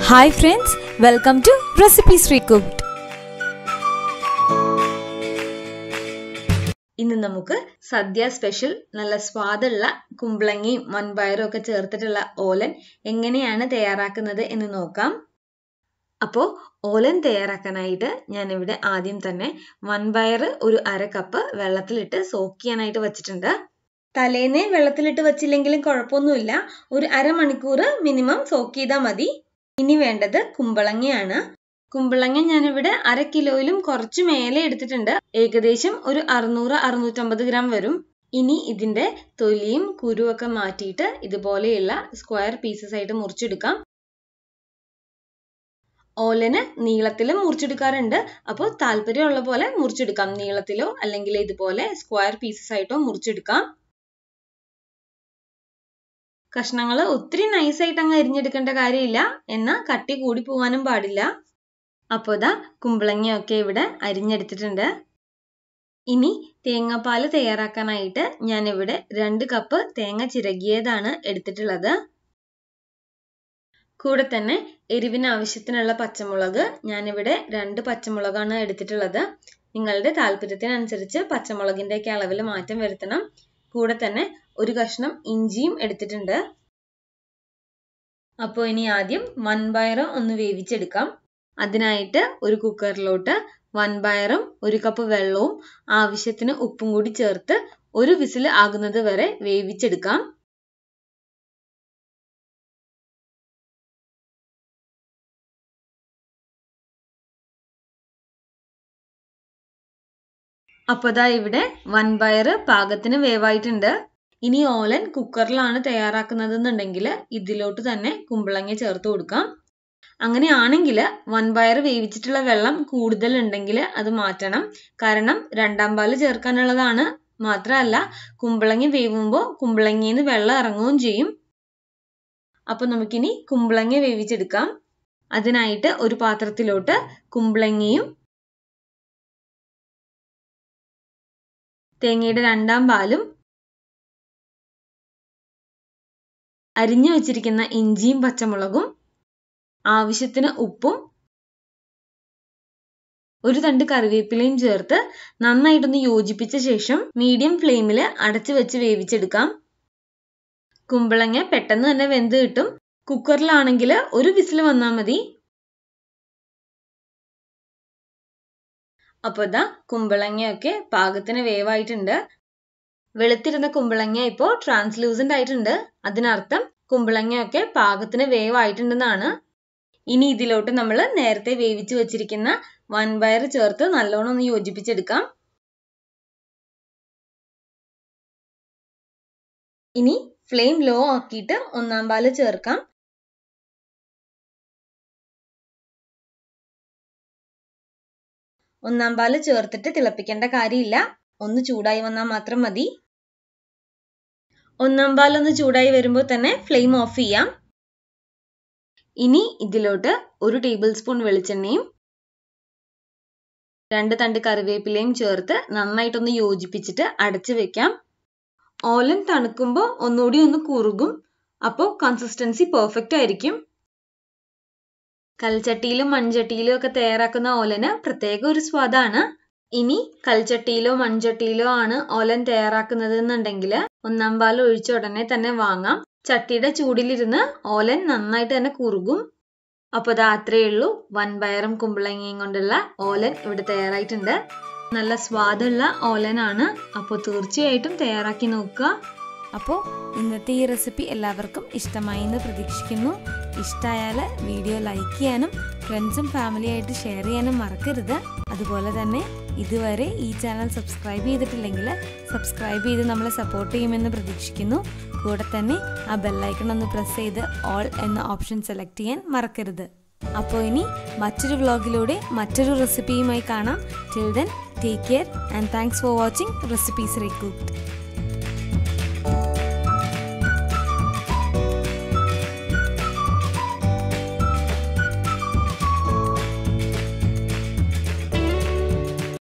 hi friends welcome to recipes recooked ഇന്ന് നമുക്ക് സദ്യ special നല്ല സ്വാദുള്ള കുമ്പളങ്ങിയും മൺപയറും ഒക്കെ ചേർത്തിട്ടുള്ള ഓലൻ എങ്ങനെയാണ് തയ്യാറാക്കുന്നത് എന്ന് നോക്കാം അപ്പോൾ ഓലൻ തയ്യാറാക്കാനായിട്ട് ഞാനിവിടെ ആദ്യം തന്നെ വൻപയർ ഒരു അര കപ്പ് വെള്ളത്തിലിട്ട് സോക്ക് ചെയ്യാനായിട്ട് വെച്ചിട്ടുണ്ട് തലേന്നേ വെള്ളത്തിലിട്ട് വെച്ചില്ലെങ്കിലും കുഴപ്പമൊന്നുമില്ല ഒരു അരമണിക്കൂർ മിനിമം സോക്ക് ചെയ്താൽ മതി ഇനി വേണ്ടത് കുമ്പളങ്ങയാണ് കുമ്പളങ്ങ ഞാനിവിടെ അര കിലോയിലും കുറച്ച് മേലെ എടുത്തിട്ടുണ്ട് ഏകദേശം ഒരു അറുന്നൂറ് അറുന്നൂറ്റമ്പത് ഗ്രാം വരും ഇനി ഇതിന്റെ തൊലിയും കുരുവൊക്കെ മാറ്റിയിട്ട് ഇതുപോലെയുള്ള സ്ക്വയർ പീസസ് ആയിട്ട് മുറിച്ചെടുക്കാം ഓലന് നീളത്തിലും മുറിച്ചെടുക്കാറുണ്ട് അപ്പോൾ താല്പര്യമുള്ള പോലെ മുറിച്ചെടുക്കാം നീളത്തിലോ അല്ലെങ്കിൽ ഇതുപോലെ സ്ക്വയർ പീസസ് ആയിട്ടോ മുറിച്ചെടുക്കാം കഷ്ണങ്ങൾ ഒത്തിരി നൈസായിട്ട് അങ്ങ് അരിഞ്ഞെടുക്കേണ്ട കാര്യമില്ല എന്നാൽ കട്ടി കൂടി പോവാനും പാടില്ല അപ്പോൾ ഇതാ കുമ്പളങ്ങയൊക്കെ ഇവിടെ അരിഞ്ഞെടുത്തിട്ടുണ്ട് ഇനി തേങ്ങാപ്പാൽ തയ്യാറാക്കാനായിട്ട് ഞാൻ ഇവിടെ രണ്ട് കപ്പ് തേങ്ങ ചിരകിയതാണ് എടുത്തിട്ടുള്ളത് കൂടെ തന്നെ എരിവിന് ആവശ്യത്തിനുള്ള പച്ചമുളക് ഞാനിവിടെ രണ്ട് പച്ചമുളകാണ് എടുത്തിട്ടുള്ളത് നിങ്ങളുടെ താല്പര്യത്തിനനുസരിച്ച് പച്ചമുളകിൻ്റെയൊക്കെ അളവിൽ മാറ്റം വരുത്തണം കൂടെ തന്നെ ഒരു കഷ്ണം ഇഞ്ചിയും എടുത്തിട്ടുണ്ട് അപ്പോൾ ഇനി ആദ്യം വൻപയർ ഒന്ന് വേവിച്ചെടുക്കാം അതിനായിട്ട് ഒരു കുക്കറിലോട്ട് വൻപയറും ഒരു കപ്പ് വെള്ളവും ആവശ്യത്തിന് ഉപ്പും കൂടി ചേർത്ത് ഒരു വിസിൽ ആകുന്നത് വരെ വേവിച്ചെടുക്കാം അപ്പോൾ ദാ ഇവിടെ വൻപയർ പാകത്തിന് വേവായിട്ടുണ്ട് ഇനി ഓലൻ കുക്കറിലാണ് തയ്യാറാക്കുന്നത് എന്നുണ്ടെങ്കിൽ ഇതിലോട്ട് തന്നെ കുമ്പളങ്ങ ചേർത്ത് കൊടുക്കാം അങ്ങനെയാണെങ്കിൽ വൻപയർ വേവിച്ചിട്ടുള്ള വെള്ളം കൂടുതൽ ഉണ്ടെങ്കിൽ അത് മാറ്റണം കാരണം രണ്ടാം പാല് ചേർക്കാനുള്ളതാണ് മാത്രമല്ല കുമ്പളങ്ങ വേവുമ്പോൾ കുമ്പളങ്ങയിൽ നിന്ന് വെള്ളം ഇറങ്ങുകയും ചെയ്യും അപ്പൊ നമുക്കിനി കുമ്പളങ്ങ വേവിച്ചെടുക്കാം അതിനായിട്ട് ഒരു പാത്രത്തിലോട്ട് കുമ്പളങ്ങയും തേങ്ങയുടെ രണ്ടാം പാലും അരിഞ്ഞു വെച്ചിരിക്കുന്ന ഇഞ്ചിയും പച്ചമുളകും ആവശ്യത്തിന് ഉപ്പും ഒരു തണ്ട് കറിവേപ്പിലയും ചേർത്ത് നന്നായിട്ടൊന്ന് യോജിപ്പിച്ച ശേഷം മീഡിയം ഫ്ലെയിമിൽ അടച്ചു വെച്ച് വേവിച്ചെടുക്കാം കുമ്പളങ്ങ പെട്ടെന്ന് തന്നെ വെന്ത് കിട്ടും കുക്കറിലാണെങ്കിൽ ഒരു വിസിൽ വന്നാൽ മതി അപ്പോൾ ഇതാ കുമ്പളങ്ങയൊക്കെ പാകത്തിന് വേവായിട്ടുണ്ട് വെളുത്തിരുന്ന കുമ്പളങ്ങ ഇപ്പോൾ ട്രാൻസ്ലൂസന്റ് ആയിട്ടുണ്ട് അതിനർത്ഥം കുമ്പളങ്ങയൊക്കെ പാകത്തിന് വേവായിട്ടുണ്ടെന്നാണ് ഇനി ഇതിലോട്ട് നമ്മൾ നേരത്തെ വേവിച്ചു വെച്ചിരിക്കുന്ന വൻപയർ ചേർത്ത് നല്ലോണം ഒന്ന് യോജിപ്പിച്ചെടുക്കാം ഇനി ഫ്ലെയിം ലോ ആക്കിയിട്ട് ഒന്നാം പാല് ചേർക്കാം ഒന്നാം പാല് ചേർത്തിട്ട് തിളപ്പിക്കേണ്ട കാര്യമില്ല ഒന്ന് ചൂടായി വന്നാൽ മാത്രം മതി ഒന്നാം പാലൊന്ന് ചൂടായി വരുമ്പോൾ തന്നെ ഫ്ലെയിം ഓഫ് ചെയ്യാം ഇനി ഇതിലോട്ട് ഒരു ടേബിൾ സ്പൂൺ വെളിച്ചെണ്ണയും രണ്ട് തണ്ട് കറിവേപ്പിലയും ചേർത്ത് നന്നായിട്ടൊന്ന് യോജിപ്പിച്ചിട്ട് അടച്ചു വെക്കാം ഓലൻ തണുക്കുമ്പോൾ ഒന്നുകൂടി ഒന്ന് കുറുകും അപ്പോൾ കൺസിസ്റ്റൻസി പെർഫെക്റ്റ് ആയിരിക്കും കൽച്ചട്ടിയിലും മൺചട്ടിയിലും ഒക്കെ തയ്യാറാക്കുന്ന ഓലന് പ്രത്യേക ഒരു സ്വാദാണ് ഇനി കൽച്ചട്ടിയിലോ മൺചട്ടിയിലോ ആണ് ഓലൻ തയ്യാറാക്കുന്നത് എന്നുണ്ടെങ്കിൽ ഒന്നാം പാൽ ഒഴിച്ച ഉടനെ തന്നെ വാങ്ങാം ചട്ടിയുടെ ചൂടിലിരുന്ന് ഓലൻ നന്നായിട്ട് തന്നെ കുറുകും അപ്പോൾ അത് അത്രയേ ഉള്ളൂ വൻപയറും കുമ്പളങ്ങയും കൊണ്ടുള്ള ഓലൻ ഇവിടെ തയ്യാറായിട്ടുണ്ട് നല്ല സ്വാദുള്ള ഓലനാണ് അപ്പോൾ തീർച്ചയായിട്ടും തയ്യാറാക്കി നോക്കുക അപ്പോൾ ഇന്നത്തെ ഈ റെസിപ്പി എല്ലാവർക്കും ഇഷ്ടമായി എന്ന് പ്രതീക്ഷിക്കുന്നു ഇഷ്ടമായാൽ വീഡിയോ ലൈക്ക് ചെയ്യാനും ഫ്രണ്ട്സും ഫാമിലിയായിട്ട് ഷെയർ ചെയ്യാനും മറക്കരുത് അതുപോലെ തന്നെ ഇതുവരെ ഈ ചാനൽ സബ്സ്ക്രൈബ് ചെയ്തിട്ടില്ലെങ്കിൽ സബ്സ്ക്രൈബ് ചെയ്ത് നമ്മളെ സപ്പോർട്ട് ചെയ്യുമെന്ന് പ്രതീക്ഷിക്കുന്നു കൂടെ തന്നെ ആ ബെല്ലൈക്കൺ ഒന്ന് പ്രസ് ചെയ്ത് ഓൾ എന്ന ഓപ്ഷൻ സെലക്ട് ചെയ്യാൻ മറക്കരുത് അപ്പോൾ ഇനി മറ്റൊരു വ്ളോഗിലൂടെ മറ്റൊരു റെസിപ്പിയുമായി കാണാം till then take care and thanks for watching recipes റീകുക്ഡ്